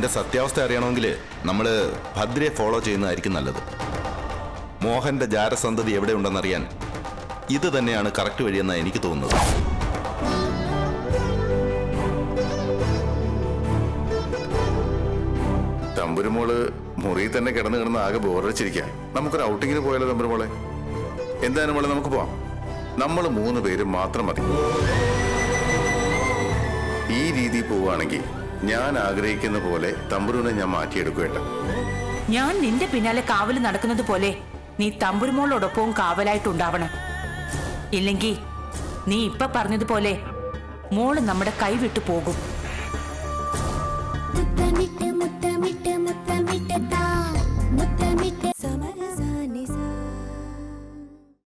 ഇതിന്റെ സത്യാവസ്ഥ അറിയണമെങ്കിൽ നമ്മൾ ഭദ്രയെ ഫോളോ ചെയ്യുന്നതായിരിക്കും നല്ലത് മോഹന്റെ ജാരസന്തതി എവിടെ ഉണ്ടെന്നറിയാൻ ഇത് തന്നെയാണ് കറക്റ്റ് വഴിയെന്നാണ് എനിക്ക് തോന്നുന്നത് തമ്പുരുമോള് മുറിയിൽ തന്നെ കിടന്ന് കിടന്ന് ആകെ ബോറടിച്ചിരിക്കാം നമുക്കൊരു ഔട്ടിങ്ങിന് പോയാലോ തമ്പുരുമോളെ എന്തായാലും മോളെ നമുക്ക് പോവാം നമ്മൾ മൂന്ന് പേര് മാത്രം മതി ഈ രീതി പോവുകയാണെങ്കിൽ ഞാൻ ആഗ്രഹിക്കുന്ന പോലെ തമ്പുരുവിനെ ഞാൻ മാറ്റിയെടുക്കുകയല്ല ഞാൻ നിന്റെ പിന്നാലെ കാവല് നടക്കുന്നത് പോലെ നീ തമ്പുരുമോളോടൊപ്പവും കാവലായിട്ടുണ്ടാവണം ഇല്ലെങ്കിൽ നീ ഇപ്പൊ പറഞ്ഞതുപോലെ മോള് നമ്മുടെ കൈവിട്ടു പോകും